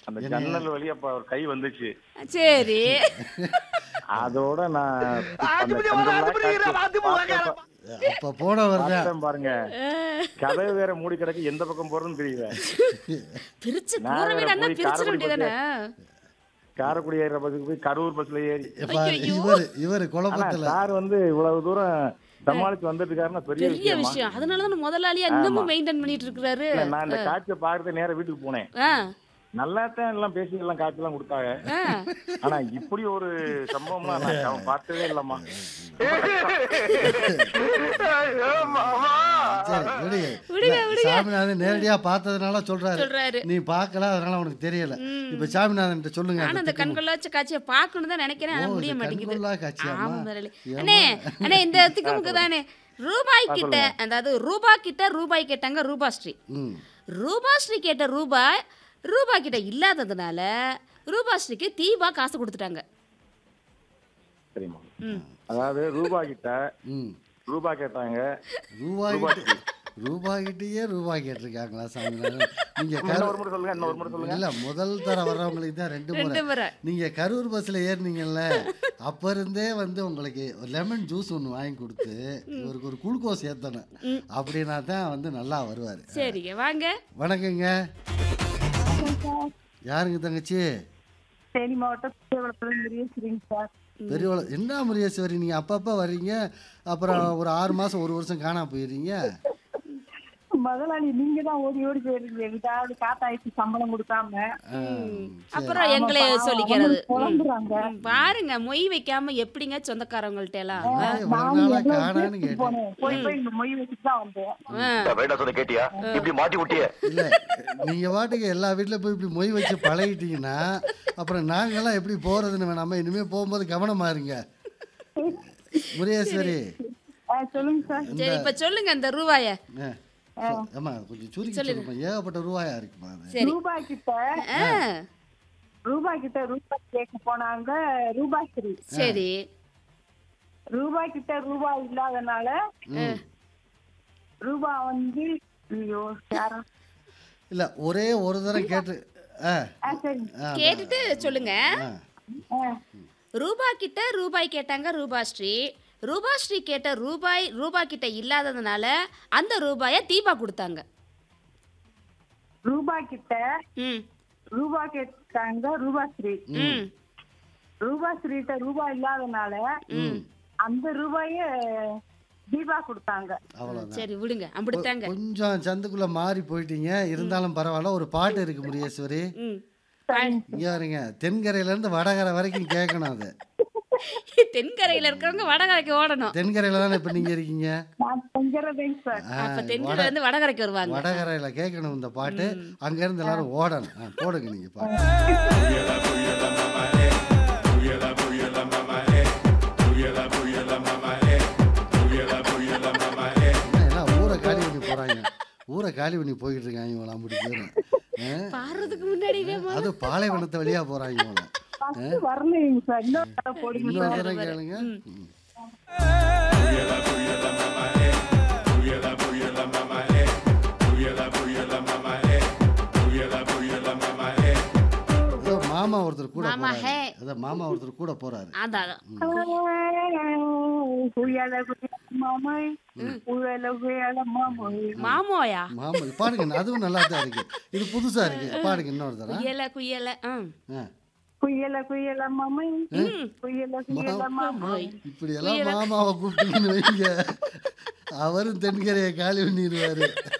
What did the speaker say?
அந்த ஜன்னல் வழியா அப்ப ஒரு கை வந்துச்சு சரி அதோட நான் அந்த கண்கொள்ளா காட்சி பார்த்தேன் அப்ப போனவர் தான் பார்த்தேன் பாருங்க கதவு வேற மூடி கிடக்கு எந்த பக்கம் போறதுன்னு தெரியல பிரிச்சு நான் கூற வேற வீடா போய் பிரிச்சிட காரைக்குடி வேண்டியதானே காரைக்குடி ஏற பஸ்ஸுக்கு போய் கரூர் பஸ்ல ஏறி எப்பா, இவர் இவர் ஆனா குழப்பத்துல சார் வந்து இவ்வளவு தூரம் சமாளிச்சு வந்துட்டு இருக்காருன்னா பெரிய பெரிய விஷயமா விஷயம் அதனாலதான் முதலாளியா இன்னமும் மெயின்டைன் பண்ணிட்டு இருக்கிறாரு இல்ல, நான் இந்த காட்சியை பாக்குறது நேரா வீட்டுக்கு போனேன் ஆ, நல்லா தான் எல்லாம் பேசி எல்லாம் காட்சி எல்லாம் கொடுத்தாங்க ஆ. ஆனா இப்படி ஒரு சம்பவம்லாம் நான் அவன் பார்த்ததே இல்லம்மா சரி விடுங்க விடுங்க, இல்ல, சாமிநாதன் நேரடியா பார்த்ததுனால சொல்றாரு சொல்றாரு நீ பார்க்கல அதனால உனக்கு தெரியல இப்ப சாமிநாதன் சொல்லுங்க ஆனா அந்த அந்த திட்டம். கண்கொள்ளாச்ச காட்சியை பார்க்கணும் தான் நினைக்கிறேன் ஆனா ஓ, முடிய இது மாட்டேங்குது கண்கொள்ளா காட்சியாம்மா? ஆமா முதலாளி ஏம்மா? அண்ணே அண்ணே இந்த திக்குமுக்கு தானே ரூபாய் கிட்ட அதாவது ரூபா கிட்ட ரூபாய் கேட்டாங்க ரூபாஸ்ரீ ம் ரூபாஸ்ரீ கேட்ட ரூபாய் ரூபாய் கிட்ட இல்லாததுனால ரூபாஸ்ரீக்கு தீபா காசு கொடுத்துட்டாங்க சரிம்மா ம் அதாவது ரூபா கிட்ட ம் ரூபா கேட்டாங்க ரூபாய் கிட்ட ரூபாய்கிட்டயே ரூபாய் கேட்டிருக்காங்களா சாமிநாதன் நீங்க இன்னும் கரு ஒரு முறை சொல்லுங்க இன்னும் ஒரு முறை சொல்லுங்க இல்ல முதல் தர வர்றவங்களுக்கு தான் ரெண்டு முறை ரெண்டு முறை நீங்க கரூர் பஸ்ல ஏறினீங்கல்ல அப்ப இருந்தே வந்து உங்களுக்கு லெமன் ஜூஸ் ஒன்று வாங்கி கொடுத்து இவருக்கு ஒரு குளுக்கோஸ் ஏத்தணும் அப்படின்னா தான் வந்து நல்லா வருவாரு சரிங்க வாங்க வணக்கங்க யாருங்க தங்கச்சி தேனி மாவட்டம் திருவள்ளத்துல முருகேஸ்வரிங்க சார் பெரியவள என்ன முருகேஸ்வரி நீங்க அப்பப்ப வர்றீங்க அப்புறம் ஒரு ஆறு மாசம் ஒரு வருஷம் காணாம போயிடுறீங்க முதலாளி நீங்க தான் ஓடி ஓடி போயிருங்க எங்கிட்டாவது காத்தாயிட்டு சம்பளம் கொடுக்காம ஆ, அப்புறம் எங்களை சொல்லிக்கிறது புலம்புறாங்க ம், பாருங்க மொய் வைக்காம எப்படிங்க சொந்தக்காரவங்கள்ட்ட எல்லாம் ஆ? ஏய், இவ்வளவு நாளா காணான்னு கேட்டேன் போனேன் போய் போய் இங்க மொய் வச்சுட்டு தான் வந்தேன் ஆ. வேண்டாம் சொன்ன கேட்டியா இப்படி மாட்டி விட்டியே இல்ல நீங்க பாட்டுக்கு எல்லா வீட்ல போய் இப்படி மொய் வச்சு பழகிட்டீங்கன்னா அப்புறம் நாங்கெல்லாம் எப்படி போறதுன்னு வேணாமா இனிமே போகும்போது கவனமா இருங்க முருகேஸ்வரி ஆ, சொல்லுங்க சார் சரி இப்ப சொல்லுங்க அந்த ரூபாய ஆ, சொ- ஆமா கொஞ்சம் சுருக்கி சொல்லுமா ஏகப்பட்ட ரூபாயா இருக்குமா அது சரி ரூபாய் கிட்ட ஆ, ரூபாய் கிட்ட ரூபாய் கேட்க போனாங்க ரூபாஸ்ரீ சரி ரூபாய் கிட்ட ரூபாய் இல்லாதனால ம். ரூபாய் வந்து ஐயோ யாரா இல்ல ஒரே ஒரு தடவை கேட்டு ஆ, ஆ சரி ஆ, கேட்டுட்டு சொல்லுங்க ஆ. ஆ ரூபா கிட்ட ரூபாய் கேட்டாங்க ரூபாஸ்ரீ ரூபாஸ்ரீ கேட்ட ரூபாய் ரூபா கிட்ட இல்லாததுனால அந்த ரூபாய தீபா கொடுத்தாங்க ரூபாய் கிட்ட ம் ரூபாய் கேட்டாங்க ரூபாஸ்ரீ ம் ரூபாஸ்ரீட்ட ரூபாய் இல்லாதனால அந்த ரூபாய தீபா கொடுத்தாங்க அவ்வளவுதான் சரி விடுங்க அப்படித்தாங்க கொஞ்சம் சந்துக்குள்ள மாறி போயிட்டீங்க இருந்தாலும் பரவாயில்ல ஒரு பாட்டு இருக்கு முருகேஸ்வரி ம் இங்க பாருங்க தென்கரையில இருந்து வடகரை வரைக்கும் கேட்கணும் அது தென்கரையில இருக்கிறவங்க வடகரைக்கு ஓடணும் தென்கரையில தானே இப்ப நீங்க இருக்கீங்க நான் செஞ்சறதைங்க சார் ஆ, அப்ப தென்கரையில இருந்து வடகரைக்கு வருவாங்க வடகரையில கேட்கணும் இந்த பாட்டு அங்க இருந்து எல்லாரும் ஓடணும் ஆ, போடுங்க நீங்க பாட்டு என்ன எல்லாம் ஊரை காலி பண்ணி போறாங்க ஊரை காலி பண்ணி போயிட்டு இருக்காங்க இவங்க அப்படி பேரும் பாடுறதுக்கு முன்னாடியே அது பாலைவனத்து வழியா போறாங்க இவங்க ஃபர்ஸ்ட் வரலைங்க சார் இன்னொரு தடவை போடுங்க இன்னொரு தடவை கேளுங்க ம். ஏதோ மாமா ஒருத்தர் கூட மாமா, போறாரு ஹே. அதான் மாமா ஒருத்தர் கூட போறாரு அதான் புயல புயல மாமை புயல புயல மாமை மாமோயா மாமா பாடுங்க அதுவும் நல்லா தான் இருக்கு இது புதுசா இருக்கு பாடுங்க இன்னொரு தடவை குயல குயல ம் ஆ. குயல குயல மாமை குயல குயல மாமை இப்படி எல்லாம் மாமாவை கூப்பிட்டீங்கன்னு வைங்க அவரும் தென்கரையை காலி பண்ணிடுவாரு